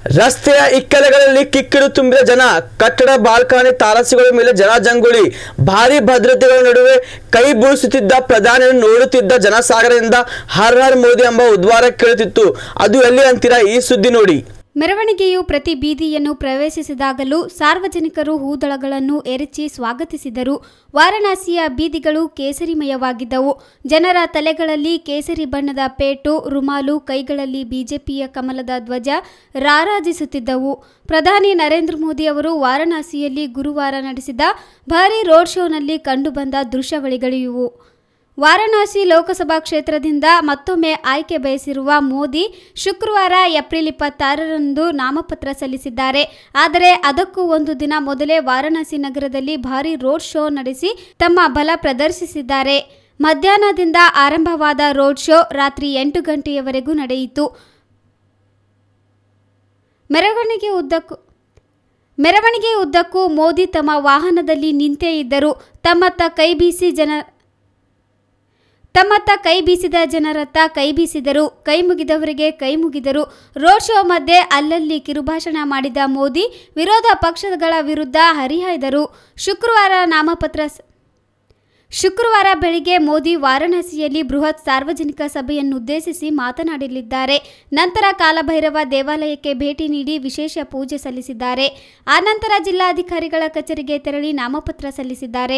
ರಸ್ತೆಯ ಇಕ್ಕೆಲೆಗಳಲ್ಲಿ ಕಿಕ್ಕಿಡು ತುಂಬಿದ ಜನ ಕಟ್ಟಡ ಬಾಲ್ಕನಿ ತಾರಸಿಗಳ ಮೇಲೆ ಜನಜಂಗುಳಿ ಭಾರಿ ಭದ್ರತೆಗಳ ನಡುವೆ ಕೈ ಬೀಳಿಸುತ್ತಿದ್ದ ಪ್ರಧಾನಿಯನ್ನು ನೋಡುತ್ತಿದ್ದ ಜನಸಾಗರದಿಂದ ಹರ್ ಹರ್ ಮೋದಿ ಎಂಬ ಉದ್ವಾರ ಕೇಳುತ್ತಿತ್ತು ಅದು ಎಲ್ಲಿ ಅಂತೀರಾ ಈ ಸುದ್ದಿ ನೋಡಿ ಮೆರವಣಿಗೆಯು ಪ್ರತಿ ಬೀದಿಯನ್ನು ಪ್ರವೇಶಿಸಿದಾಗಲೂ ಸಾರ್ವಜನಿಕರು ಹೂದಳಗಳನ್ನು ಎರಚಿ ಸ್ವಾಗತಿಸಿದರು ವಾರಣಾಸಿಯ ಬೀದಿಗಳು ಕೇಸರಿಮಯವಾಗಿದ್ದವು ಜನರ ತಲೆಗಳಲ್ಲಿ ಕೇಸರಿ ಬಣ್ಣದ ಪೇಟು ರುಮಾಲು ಕೈಗಳಲ್ಲಿ ಬಿಜೆಪಿಯ ಕಮಲದ ಧ್ವಜ ರಾರಾಜಿಸುತ್ತಿದ್ದವು ಪ್ರಧಾನಿ ನರೇಂದ್ರ ಮೋದಿ ಅವರು ವಾರಣಾಸಿಯಲ್ಲಿ ಗುರುವಾರ ನಡೆಸಿದ ಭಾರೀ ರೋಡ್ ಶೋನಲ್ಲಿ ಕಂಡುಬಂದ ದೃಶ್ಯಾವಳಿಗಳಿವು ವಾರಣಾಸಿ ಲೋಕಸಭಾ ಕ್ಷೇತ್ರದಿಂದ ಮತ್ತೊಮ್ಮೆ ಆಯ್ಕೆ ಬಯಸಿರುವ ಮೋದಿ ಶುಕ್ರವಾರ ಏಪ್ರಿಲ್ ಇಪ್ಪತ್ತಾರರಂದು ನಾಮಪತ್ರ ಸಲ್ಲಿಸಿದ್ದಾರೆ ಆದರೆ ಅದಕ್ಕೂ ಒಂದು ದಿನ ಮೊದಲೇ ವಾರಣಾಸಿ ನಗರದಲ್ಲಿ ಭಾರೀ ರೋಡ್ ಶೋ ನಡೆಸಿ ತಮ್ಮ ಬಲ ಪ್ರದರ್ಶಿಸಿದ್ದಾರೆ ಮಧ್ಯಾಹ್ನದಿಂದ ಆರಂಭವಾದ ರೋಡ್ ಶೋ ರಾತ್ರಿ ಎಂಟು ಗಂಟೆಯವರೆಗೂ ನಡೆಯಿತು ಮೆರವಣಿಗೆ ಉದ್ದಕ್ಕೂ ಮೆರವಣಿಗೆ ಉದ್ದಕ್ಕೂ ಮೋದಿ ತಮ್ಮ ವಾಹನದಲ್ಲಿ ನಿಂತೇ ಇದ್ದರು ತಮ್ಮತ್ತ ಕೈ ಬೀಸಿ ಜನ ತಮ್ಮತ್ತ ಕೈ ಬೀಸಿದ ಜನರತ್ತ ಕೈ ಬೀಸಿದರು ಕೈ ಮುಗಿದವರಿಗೆ ಕೈ ಮುಗಿದರು ರೋಡ್ ಶೋ ಮಧ್ಯೆ ಅಲ್ಲಲ್ಲಿ ಕಿರುಭಾಷಣ ಮಾಡಿದ ಮೋದಿ ವಿರೋಧ ಪಕ್ಷಗಳ ವಿರುದ್ಧ ಹರಿಹಾಯ್ದರು ಶುಕ್ರವಾರ ನಾಮಪತ್ರ ಸ- ಶುಕ್ರವಾರ ಬೆಳಿಗ್ಗೆ ಮೋದಿ ವಾರಣಾಸಿಯಲ್ಲಿ ಬೃಹತ್ ಸಾರ್ವಜನಿಕ ಸಭೆಯನ್ನುದ್ದೇಶಿಸಿ ಮಾತನಾಡಲಿದ್ದಾರೆ ನಂತರ ಕಾಲಭೈರವ ದೇವಾಲಯಕ್ಕೆ ಭೇಟಿ ನೀಡಿ ವಿಶೇಷ ಪೂಜೆ ಸಲ್ಲಿಸಿದ್ದಾರೆ ಆನಂತರ ಜಿಲ್ಲಾಧಿಕಾರಿಗಳ ಕಚೇರಿಗೆ ತೆರಳಿ ನಾಮಪತ್ರ ಸಲ್ಲಿಸಿದ್ದಾರೆ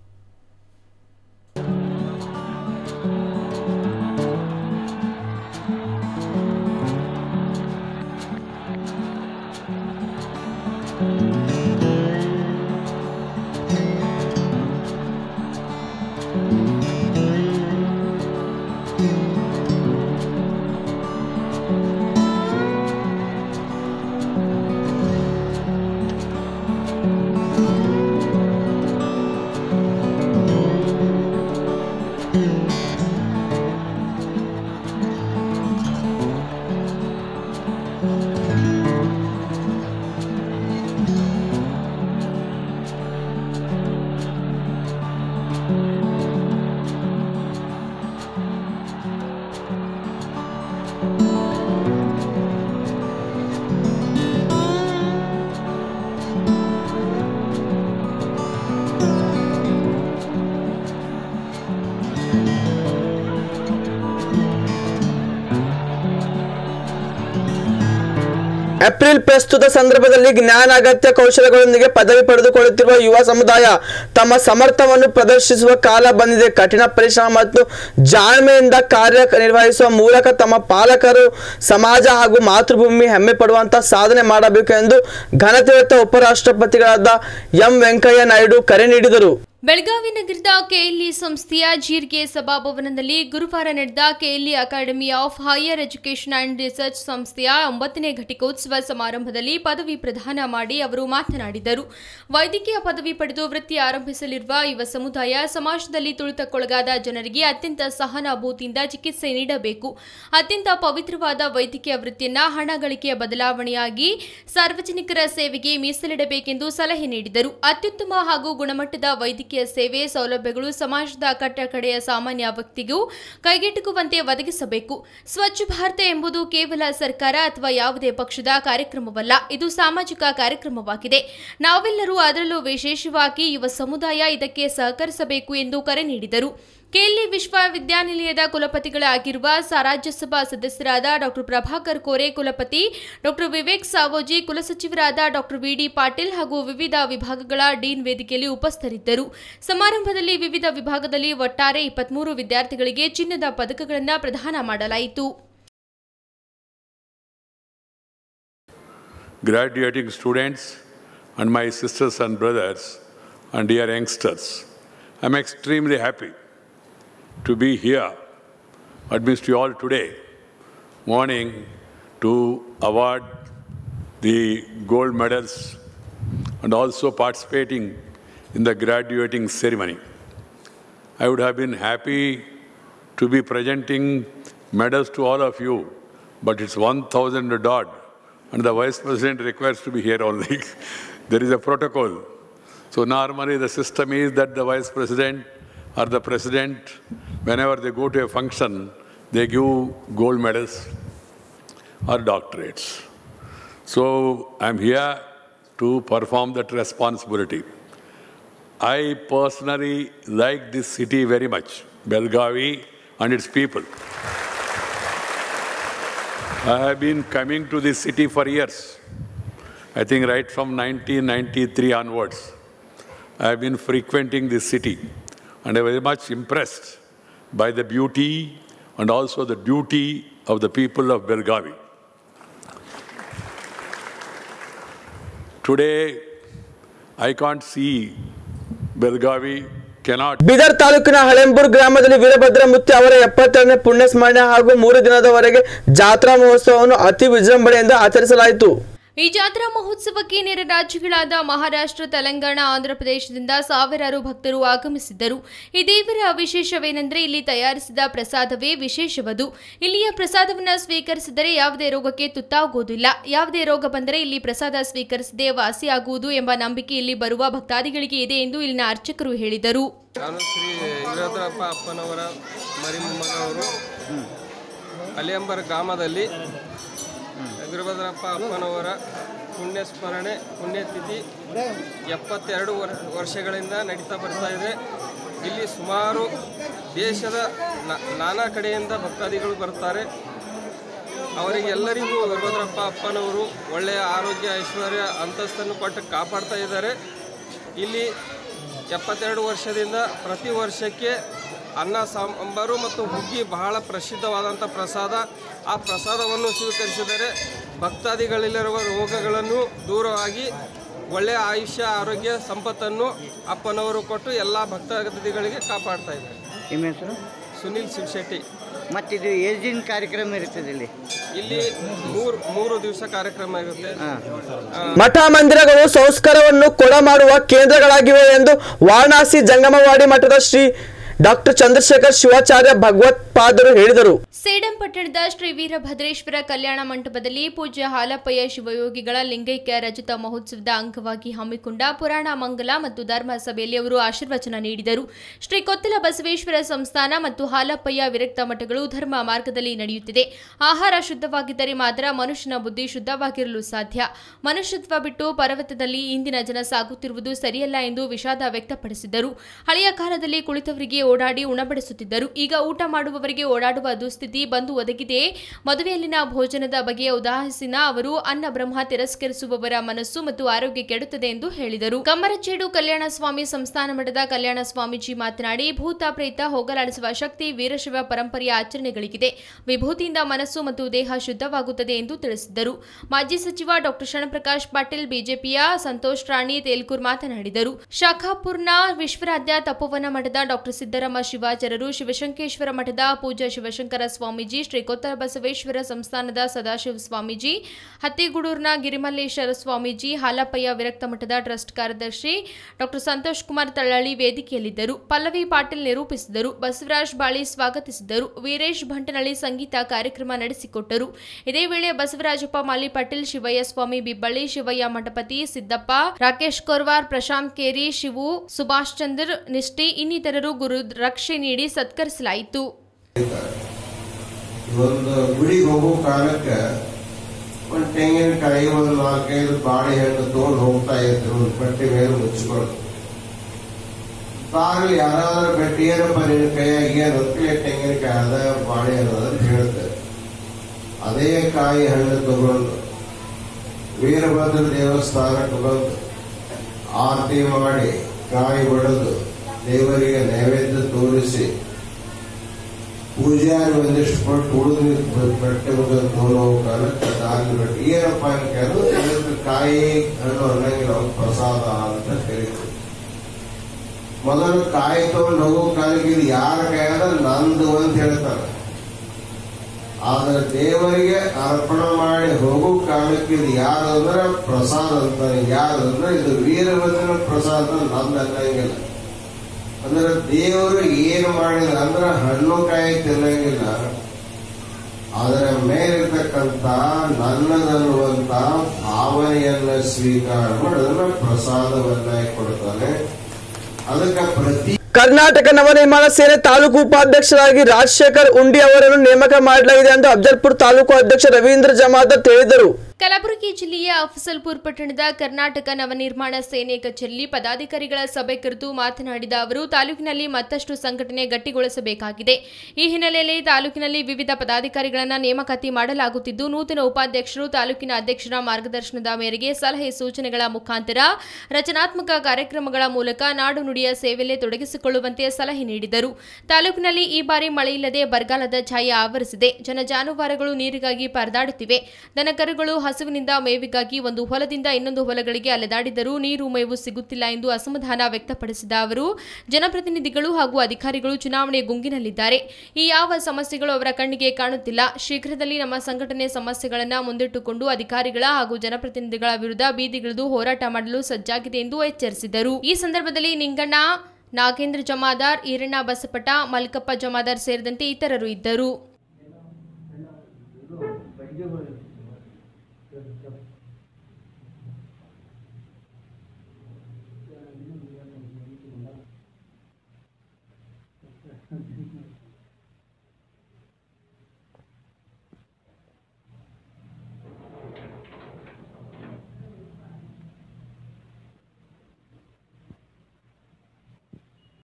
ಏಪ್ರಿಲ್ ಪ್ರಸ್ತುತ ಸಂದರ್ಭದಲ್ಲಿ ಜ್ಞಾನ ಅಗತ್ಯ ಕೌಶಲಗಳೊಂದಿಗೆ ಪದವಿ ಪಡೆದುಕೊಳ್ಳುತ್ತಿರುವ ಯುವ ಸಮುದಾಯ ತಮ್ಮ ಸಮರ್ಥವನ್ನು ಪ್ರದರ್ಶಿಸುವ ಕಾಲ ಬಂದಿದೆ ಕಠಿಣ ಪರಿಶ್ರಮ ಮತ್ತು ಜಾಣ್ಮೆಯಿಂದ ಕಾರ್ಯ ನಿರ್ವಹಿಸುವ ಮೂಲಕ ತಮ್ಮ ಪಾಲಕರು ಸಮಾಜ ಹಾಗೂ ಮಾತೃಭೂಮಿ ಹೆಮ್ಮೆ ಪಡುವಂತ ಸಾಧನೆ ಮಾಡಬೇಕು ಎಂದು ಘನತೆಯುತ ಉಪರಾಷ್ಟ್ರಪತಿಗಳಾದ ಎಂ ವೆಂಕಯ್ಯ ನಾಯ್ಡು ಕರೆ ನೀಡಿದರು ಬೆಳಗಾವಿ ನಗರದ ಕೆಎಲ್ಇ ಸಂಸ್ಥೆಯ ಜೀರ್ಗೆ ಸಭಾಭವನದಲ್ಲಿ ಗುರುವಾರ ನಡೆದ KLE academy of higher education and research ಸಂಸ್ಥೆಯ ಒಂಬತ್ತನೇ ಘಟಿಕೋತ್ಸವ ಸಮಾರಂಭದಲ್ಲಿ ಪದವಿ ಪ್ರದಾನ ಮಾಡಿ ಅವರು ಮಾತನಾಡಿದರು ವೈದ್ಯಕೀಯ ಪದವಿ ಪಡೆದು ವೃತ್ತಿ ಆರಂಭಿಸಲಿರುವ ಯುವ ಸಮುದಾಯ ಸಮಾಜದಲ್ಲಿ ತುಳಿತಕ್ಕೊಳಗಾದ ಜನರಿಗೆ ಅತ್ಯಂತ ಸಹಾನುಭೂತಿಯಿಂದ ಚಿಕಿತ್ಸೆ ನೀಡಬೇಕು ಅತ್ಯಂತ ಪವಿತ್ರವಾದ ವೈದ್ಯಕೀಯ ವೃತ್ತಿಯನ್ನ ಹಣ ಗಳಿಕೆಯ ಬದಲಾವಣೆಯಾಗಿ ಸಾರ್ವಜನಿಕರ ಸೇವೆಗೆ ಮೀಸಲಿಡಬೇಕೆಂದು ಸಲಹೆ ನೀಡಿದರು ಅತ್ಯುತ್ತಮ ಹಾಗೂ ಗುಣಮಟ್ಟದ ವೈದ್ಯಕೀಯ ಸೇವೆ ಸೌಲಭ್ಯಗಳು ಸಮಾಜದ ಕಟ್ಟಕಡೆಯ ಸಾಮಾನ್ಯ ವ್ಯಕ್ತಿಗೂ ಕೈಗೆಟುಕುವಂತೆ ಒದಗಿಸಬೇಕು ಸ್ವಚ್ಛ ಭಾರತ ಎಂಬುದು ಕೇವಲ ಸರ್ಕಾರ ಅಥವಾ ಯಾವುದೇ ಪಕ್ಷದ ಕಾರ್ಯಕ್ರಮವಲ್ಲ ಇದು ಸಾಮಾಜಿಕ ಕಾರ್ಯಕ್ರಮವಾಗಿದೆ ನಾವೆಲ್ಲರೂ ಅದರಲ್ಲೂ ವಿಶೇಷವಾಗಿ ಯುವ ಸಮುದಾಯ ಇದಕ್ಕೆ ಸಹಕರಿಸಬೇಕು ಎಂದು ಕರೆ ನೀಡಿದರು ಕೆಎಲ್ಇ ವಿಶ್ವವಿದ್ಯಾನಿಲಯದ ಕುಲಪತಿಗಳಾಗಿರುವ ಸ- ರಾಜ್ಯಸಭಾ ಸದಸ್ಯರಾದ ಡಾಕ್ಟರ್ ಪ್ರಭಾಕರ್ ಕೋರೆ ಕುಲಪತಿ ಡಾಕ್ಟರ್ ವಿವೇಕ್ ಸಾವೋಜಿ ಕುಲಸಚಿವರಾದ ಡಾಕ್ಟರ್ ವಿಡಿ ಪಾಟೀಲ್ ಹಾಗೂ ವಿವಿಧ ವಿಭಾಗಗಳ ಡೀನ್ ವೇದಿಕೆಯಲ್ಲಿ ಉಪಸ್ಥಿತರಿದ್ದರು ಸಮಾರಂಭದಲ್ಲಿ ವಿವಿಧ ವಿಭಾಗದಲ್ಲಿ ಒಟ್ಟಾರೆ ಇಪ್ಪತ್ಮೂರು ವಿದ್ಯಾರ್ಥಿಗಳಿಗೆ ಚಿನ್ನದ ಪದಕಗಳನ್ನು ಪ್ರದಾನ ಮಾಡಲಾಯಿತು graduating students and my sisters and brothers and dear youngsters. I'm extremely happy to be here amidst you all today morning to award the gold medals and also participating in the graduating ceremony. I would have been happy to be presenting medals to all of you, but it's 1,000 odd, and the Vice President requires to be here only. there is a protocol. So normally the system is that the Vice President or the President, whenever they go to a function, they give gold medals or doctorates. So So I'm here to perform that responsibility. I personally like this city very much, Belgavi and its people. I have been coming to this city for years. I think right from 1993 onwards. I have been frequenting this city and I'm very much impressed by the beauty and also the duty of the people of Belgavi. Today, I can't see Belgavi cannot Bidar ತಾಲೂಕಿನ ಹಳೆಂಬೂರ್ ಗ್ರಾಮದಲ್ಲಿ ವೀರಭದ್ರ ಮುತ್ತಿ ಅವರ ಎಪ್ಪತ್ತೆರಡನೇ ಪುಣ್ಯ ಸ್ಮರಣೆ ಹಾಗೂ ಮೂರು ದಿನದವರೆಗೆ ಜಾತ್ರಾ ಮಹೋತ್ಸವವನ್ನು ಅತಿ ವಿಜೃಂಭಣೆಯಿಂದ ಆಚರಿಸಲಾಯಿತು ಈ ಜಾತ್ರಾ ಮಹೋತ್ಸವಕ್ಕೆ ನೆರೆ ರಾಜ್ಯಗಳಾದ ಮಹಾರಾಷ್ಟ್ರ ತೆಲಂಗಾಣ ಆಂಧ್ರಪ್ರದೇಶದಿಂದ ಸಾವಿರಾರು ಭಕ್ತರು ಆಗಮಿಸಿದ್ದರು ಈ ದೇವರ ವಿಶೇಷವೇನೆಂದರೆ ಇಲ್ಲಿ ತಯಾರಿಸಿದ ಪ್ರಸಾದವೇ ವಿಶೇಷವದು ಇಲ್ಲಿಯ ಪ್ರಸಾದವನ್ನು ಸ್ವೀಕರಿಸಿದರೆ ಯಾವುದೇ ರೋಗಕ್ಕೆ ತುತ್ತಾಗುವುದಿಲ್ಲ ಯಾವುದೇ ರೋಗ ಬಂದರೆ ಇಲ್ಲಿ ಪ್ರಸಾದ ಸ್ವೀಕರಿಸದೆ ವಾಸಿಯಾಗುವುದು ಎಂಬ ನಂಬಿಕೆ ಇಲ್ಲಿ ಬರುವ ಭಕ್ತಾದಿಗಳಿಗೆ ಇದೆ ಎಂದು ಇಲ್ಲಿನ ಅರ್ಚಕರು ಹೇಳಿದರು ನಾನು ಶ್ರೀ ವೀರಭದ್ರಪ್ಪ ಅಪ್ಪನವರ ಮರಿ ಮೊಮ್ಮಗ ಅವರು ಅಲಿಯಂಬರ ಗ್ರಾಮದಲ್ಲಿ ವೀರಭದ್ರಪ್ಪ ಅಪ್ಪನವರ ಪುಣ್ಯ ಸ್ಮರಣೆ ಪುಣ್ಯತಿಥಿ ಎಪ್ಪತ್ತೆರಡು ವರ್ ವರ್ಷಗಳಿಂದ ನಡೀತಾ ಬರ್ತಾ ಇದೆ ಇಲ್ಲಿ ಸುಮಾರು ದೇಶದ ನಾ- ನಾನಾ ಕಡೆಯಿಂದ ಭಕ್ತಾದಿಗಳು ಬರ್ತಾರೆ ಅವರಿಗೆಲ್ಲರಿಗೂ ವೀರಭದ್ರಪ್ಪ ಅಪ್ಪನವರು ಒಳ್ಳೆಯ ಆರೋಗ್ಯ ಐಶ್ವರ್ಯ ಅಂತಸ್ತನ್ನು ಕೊಟ್ಟು ಕಾಪಾಡ್ತಾ ಇದ್ದಾರೆ ಇಲ್ಲಿ ಎಪ್ಪತ್ತೆರಡು ವರ್ಷದಿಂದ ಪ್ರತಿ ವರ್ಷಕ್ಕೆ ಅನ್ನ ಸಾಂಬಾರು ಮತ್ತು ಹುಗ್ಗಿ ಬಹಳ ಪ್ರಸಿದ್ಧವಾದಂಥ ಪ್ರಸಾದ ಆ ಪ್ರಸಾದವನ್ನು ಸ್ವೀಕರಿಸಿದರೆ ಭಕ್ತಾದಿಗಳಲ್ಲಿರುವ ರೋಗಗಳನ್ನು ದೂರವಾಗಿ ಒಳ್ಳೆಯ ಆಯುಷ್ಯ ಆರೋಗ್ಯ ಸಂಪತ್ತನ್ನು ಅಪ್ಪನವರು ಕೊಟ್ಟು ಎಲ್ಲ ಭಕ್ತಾದಿಗಳಿಗೆ ಕಾಪಾಡ್ತಾ ಇದ್ದಾರೆ ನಿಮ್ಮ ಹೆಸರು ಸುನಿಲ್ ಶಿವಶೆಟ್ಟಿ ಮತ್ತಿದು ಎಷ್ಟು ದಿನ ಕಾರ್ಯಕ್ರಮ ಇರ್ತದೆ ಇಲ್ಲಿ ಇಲ್ಲಿ ಮೂರು ಮೂರು ದಿವಸ ಕಾರ್ಯಕ್ರಮ ಇರುತ್ತೆ ಹಾಂ ಮಠ ಮಂದಿರಗಳು ಸಂಸ್ಕಾರವನ್ನು ಕೊಡ ಮಾಡುವ ಕೇಂದ್ರಗಳಾಗಿವೆ ಎಂದು ವಾರಣಾಸಿ ಜಂಗಮವಾಡಿ ಮಠದ ಶ್ರೀ ಡಾಕ್ಟರ್ ಚಂದ್ರಶೇಖರ್ ಶಿವಾಚಾರ್ಯ ಭಗವತ್ಪಾದರು ಹೇಳಿದರು ಸೇಡಂ ಪಟ್ಟಣದ ಶ್ರೀ ವೀರಭದ್ರೇಶ್ವರ ಕಲ್ಯಾಣ ಮಂಟಪದಲ್ಲಿ ಪೂಜ್ಯ ಹಾಲಪ್ಪಯ್ಯ ಶಿವಯೋಗಿಗಳ ಲಿಂಗೈಕ್ಯ ರಜತ ಮಹೋತ್ಸವದ ಅಂಗವಾಗಿ ಹಮ್ಮಿಕೊಂಡ ಪುರಾಣ ಮಂಗಲ ಮತ್ತು ಧರ್ಮ ಸಭೆಯಲ್ಲಿ ಅವರು ಆಶೀರ್ವಚನ ನೀಡಿದರು ಶ್ರೀ ಕೊತ್ತಲ ಬಸವೇಶ್ವರ ಸಂಸ್ಥಾನ ಮತ್ತು ಹಾಲಪ್ಪಯ್ಯ ವಿರಕ್ತ ಮಠಗಳು ಧರ್ಮ ಮಾರ್ಗದಲ್ಲಿ ನಡೆಯುತ್ತಿದೆ ಆಹಾರ ಶುದ್ಧವಾಗಿದ್ದರೆ ಮಾತ್ರ ಮನುಷ್ಯನ ಬುದ್ಧಿ ಶುದ್ಧವಾಗಿರಲು ಸಾಧ್ಯ ಮನುಷ್ಯತ್ವ ಬಿಟ್ಟು ಪರ್ವತದಲ್ಲಿ ಇಂದಿನ ಜನ ಸಾಗುತ್ತಿರುವುದು ಸರಿಯಲ್ಲ ಎಂದು ವಿಷಾದ ವ್ಯಕ್ತಪಡಿಸಿದರು ಹಳೆಯ ಕಾಲದಲ್ಲಿ ಕುಳಿತವರಿಗೆ ಓಡಾಡಿ ಉಣಬಡಿಸುತ್ತಿದ್ದರು ಈಗ ಊಟ ಮಾಡುವವರಿಗೆ ಓಡಾಡುವ ದುಸ್ಥಿತಿ ಬಂದು ಒದಗಿದೆ ಮದುವೆಯಲ್ಲಿನ ಭೋಜನದ ಬಗೆಯ ಉದಾಹರಿಸಿನ ಅವರು ಅನ್ನ ಬ್ರಹ್ಮ ತಿರಸ್ಕರಿಸುವವರ ಮನಸ್ಸು ಮತ್ತು ಆರೋಗ್ಯ ಕೆಡುತ್ತದೆ ಎಂದು ಹೇಳಿದರು ಕಮ್ಮರಚೇಡು ಕಲ್ಯಾಣ ಸ್ವಾಮಿ ಸಂಸ್ಥಾನ ಮಠದ ಕಲ್ಯಾಣ ಸ್ವಾಮೀಜಿ ಮಾತನಾಡಿ ಭೂತ ಪ್ರೇತ ಹೋಗಲಾಡಿಸುವ ಶಕ್ತಿ ವೀರಶೈವ ಪರಂಪರೆಯ ಆಚರಣೆಗಳಿಗಿದೆ ವಿಭೂತಿಯಿಂದ ಮನಸ್ಸು ಮತ್ತು ದೇಹ ಶುದ್ಧವಾಗುತ್ತದೆ ಎಂದು ತಿಳಿಸಿದರು ಮಾಜಿ ಸಚಿವ ಡಾಕ್ಟರ್ ಶರಣಪ್ರಕಾಶ್ ಪಾಟೀಲ್ ಬಿಜೆಪಿಯ ಸಂತೋಷ್ ರಾಣಿ ತೇಲ್ಕೂರ್ ಮಾತನಾಡಿದರು ಶಾಖಾಪುರ್ನ ವಿಶ್ವರಾಧ್ಯ ತಪೋವನ ಮಠದ ಡಾಕ್ಟರ್ ಸಿದ್ದರಾಮ ಶಿವಾಚಾರ್ಯರು ಶಿವಶಂಕೇಶ್ವರ ಮಠದ ಪೂಜ್ಯ ಶಿವಶಂಕರ ಸ್ವಾಮೀಜಿ ಶ್ರೀ ಕೊತ್ತರ ಬಸವೇಶ್ವರ ಸಂಸ್ಥಾನದ ಸದಾಶಿವ ಸ್ವಾಮೀಜಿ ಹತ್ತಿಗೂಡೂರಿನ ಗಿರಿಮಲ್ಲೇಶ್ವರ ಸ್ವಾಮೀಜಿ ಹಾಲಪ್ಪಯ್ಯ ವಿರಕ್ತ ಮಠದ ಟ್ರಸ್ಟ್ ಕಾರ್ಯದರ್ಶಿ ಡಾಕ್ಟರ್ ಸಂತೋಷ್ ಕುಮಾರ್ ತಳ್ಳಳ್ಳಿ ವೇದಿಕೆಯಲ್ಲಿದ್ದರು ಪಲ್ಲವಿ ಪಾಟೀಲ್ ನಿರೂಪಿಸಿದರು ಬಸವರಾಜ್ ಬಾಳಿ ಸ್ವಾಗತಿಸಿದರು ವೀರೇಶ್ ಭಂಟನಳ್ಳಿ ಸಂಗೀತ ಕಾರ್ಯಕ್ರಮ ನಡೆಸಿಕೊಟ್ಟರು ಇದೇ ವೇಳೆ ಬಸವರಾಜಪ್ಪ ಮಾಲಿ ಪಾಟೀಲ್ ಶಿವಯ್ಯ ಸ್ವಾಮಿ ಬಿಬ್ಬಳ್ಳಿ ಶಿವಯ್ಯ ಮಠಪತಿ ಸಿದ್ದಪ್ಪ ರಾಕೇಶ್ ಕೊರ್ವಾರ್ ಪ್ರಶಾಂತ್ ಕೇರಿ ಶಿವು ಸುಭಾಷ್ ಚಂದ್ರ ನಿಷ್ಠಿ ಇನ್ನಿತರರು ಗುರು ರಕ್ಷೆ ನೀಡಿ ಸತ್ಕರಿಸಲಾಯಿತು ಒಂದು ಗುಡಿಗೆ ಹೋಗೋ ಕಾಲಕ್ಕೆ ಒಂದು ತೆಂಗಿನಕಾಯಿ ಒಂದು ನಾಲ್ಕೈದು ಬಾಳೆಹಣ್ಣು ತಗೊಂಡು ಹೋಗ್ತಾ ಇದ್ರು ಒಂದು ಬಟ್ಟೆ ಮೇಲೆ ಮುಚ್ಚಿಕೊಂಡು ತಾಗಲಿ ಯಾರಾದ್ರೂ ಬೆಟ್ಟ ಏನಪ್ಪ ನಿನ್ನ ಕೈಯಾಗ ಏನು ಹೊತ್ತಿಗೆ ತೆಂಗಿನಕಾಯಿ ಅದ ಬಾಳೆಹಣ್ಣು ಅದ ಅಂತ ಹೇಳ್ತಾರೆ ಅದೇ ಕಾಯಿ ಹಣ್ಣು ತಗೊಂಡು ವೀರಭದ್ರ ದೇವಸ್ಥಾನಕ್ಕೆ ಬಂದು ಆರತಿ ಮಾಡಿ ಕಾಯಿ ಒಡೆದು ದೇವರಿಗೆ ನೈವೇದ್ಯ ತೋರಿಸಿ ಪೂಜಾರಿ ಒಂದಿಷ್ಟು ಕೊಟ್ಟು ಉಳಿದು ಬಟ್ಟೆ ಮುಗಿದು ತೋರೋ ಕಾಲಕ್ಕೆ ದಾರಿ ಬಿಟ್ಟು ಏನಪ್ಪ ಅಂತ ಕೇಳಿದ್ರು ಇದಕ್ಕೆ ಕಾಯಿ ಹಣ್ಣು ಅನ್ನಂಗಿಲ್ಲ ಅವ್ರು ಪ್ರಸಾದ ಅಂತ ಕರೀತಾರೆ ಮೊದಲು ಕಾಯಿ ತಗೊಂಡು ಹೋಗೋ ಕಾಲಕ್ಕೆ ಇದು ಯಾರ ಕೈ ಅದ ನಂದು ಅಂತ ಹೇಳ್ತಾರೆ ಆದ್ರೆ ದೇವರಿಗೆ ಅರ್ಪಣೆ ಮಾಡಿ ಹೋಗೋ ಕಾಲಕ್ಕೆ ಇದು ಯಾರು ಅಂದ್ರೆ ಪ್ರಸಾದ ಅಂತಾನೆ ಯಾರು ಅಂದ್ರೆ ಇದು ವೀರಭದ್ರನ ಪ್ರಸಾದ ನಂದು ಅನ್ನಂಗಿಲ್ಲ ಅಂದ್ರೆ ದೇವರು ಏನು ಮಾಡಿದ ಅಂದ್ರೆ ಹಣ್ಣು ಕಾಯಿ ತಿನ್ನಂಗಿಲ್ಲ ಅದರ ಮೇಲಿರ್ತಕ್ಕಂಥ ನನ್ನದನ್ನುವಂತ ಭಾವನೆಯನ್ನ ಸ್ವೀಕಾರ ಮಾಡಿ ಅದನ್ನ ಪ್ರಸಾದವನ್ನಾಗಿ ಕೊಡ್ತಾನೆ ಅದಕ್ಕೆ ಪ್ರತಿ ಕರ್ನಾಟಕ ನವನಿರ್ಮಾಣ ಸೇನೆ ತಾಲೂಕು ಉಪಾಧ್ಯಕ್ಷರಾಗಿ ರಾಜಶೇಖರ್ ಉಂಡಿ ಅವರನ್ನು ನೇಮಕ ಮಾಡಲಾಗಿದೆ ಎಂದು ಅಫ್ಜಲ್ಪುರ್ ತಾಲೂಕು ಅಧ್ಯಕ್ಷ ರವೀಂದ್ರ ಜಮಾದತ್ ಹೇಳಿದರು ಕಲಬುರಗಿ ಜಿಲ್ಲೆಯ ಅಫಸಲ್ಪುರ್ ಪಟ್ಟಣದ ಕರ್ನಾಟಕ ನವನಿರ್ಮಾಣ ಸೇನೆ ಕಚೇರಿಯಲ್ಲಿ ಪದಾಧಿಕಾರಿಗಳ ಸಭೆ ಕುರಿತು ಮಾತನಾಡಿದ ಅವರು ತಾಲೂಕಿನಲ್ಲಿ ಮತ್ತಷ್ಟು ಸಂಘಟನೆ ಗಟ್ಟಿಗೊಳಿಸಬೇಕಾಗಿದೆ ಈ ಹಿನ್ನೆಲೆಯಲ್ಲಿ ತಾಲೂಕಿನಲ್ಲಿ ವಿವಿಧ ಪದಾಧಿಕಾರಿಗಳನ್ನು ನೇಮಕಾತಿ ಮಾಡಲಾಗುತ್ತಿದ್ದು ನೂತನ ಉಪಾಧ್ಯಕ್ಷರು ತಾಲೂಕಿನ ಅಧ್ಯಕ್ಷರ ಮಾರ್ಗದರ್ಶನದ ಮೇರೆಗೆ ಸಲಹೆ ಸೂಚನೆಗಳ ಮುಖಾಂತರ ರಚನಾತ್ಮಕ ಕಾರ್ಯಕ್ರಮಗಳ ಮೂಲಕ ನಾಡು ನುಡಿಯ ಸೇವೆಯಲ್ಲಿ ತೊಡಗಿಸಿಕೊಳ್ಳುವಂತೆ ಸಲಹೆ ನೀಡಿದರು ತಾಲೂಕಿನಲ್ಲಿ ಈ ಬಾರಿ ಮಳೆಯಿಲ್ಲದೆ ಬರಗಾಲದ ಛಾಯೆ ಆವರಿಸಿದೆ ಜನ ಜಾನುವಾರುಗಳು ನೀರಿಗಾಗಿ ಪರದಾಡುತ್ತಿವೆ ದನಕರುಗಳು ಹಸುವಿನಿಂದ ಮೇವಿಗಾಗಿ ಒಂದು ಹೊಲದಿಂದ ಇನ್ನೊಂದು ಹೊಲಗಳಿಗೆ ಅಲೆದಾಡಿದರೂ ನೀರು ಮೇವು ಸಿಗುತ್ತಿಲ್ಲ ಎಂದು ಅಸಮಾಧಾನ ವ್ಯಕ್ತಪಡಿಸಿದ ಅವರು ಜನಪ್ರತಿನಿಧಿಗಳು ಹಾಗೂ ಅಧಿಕಾರಿಗಳು ಚುನಾವಣೆ ಗುಂಗಿನಲ್ಲಿದ್ದಾರೆ ಈ ಯಾವ ಸಮಸ್ಯೆಗಳು ಅವರ ಕಣ್ಣಿಗೆ ಕಾಣುತ್ತಿಲ್ಲ ಶೀಘ್ರದಲ್ಲಿ ನಮ್ಮ ಸಂಘಟನೆ ಸಮಸ್ಯೆಗಳನ್ನು ಮುಂದಿಟ್ಟುಕೊಂಡು ಅಧಿಕಾರಿಗಳ ಹಾಗೂ ಜನಪ್ರತಿನಿಧಿಗಳ ವಿರುದ್ಧ ಬೀದಿಗಿಳಿದು ಹೋರಾಟ ಮಾಡಲು ಸಜ್ಜಾಗಿದೆ ಎಂದು ಎಚ್ಚರಿಸಿದರು ಈ ಸಂದರ್ಭದಲ್ಲಿ ನಿಂಗಣ್ಣ ನಾಗೇಂದ್ರ ಜಮಾದಾರ್ ಈರಣ್ಣ ಬಸಪಟ ಮಲ್ಕಪ್ಪ ಜಮಾದಾರ್ ಸೇರಿದಂತೆ ಇತರರು ಇದ್ದರು Thank you.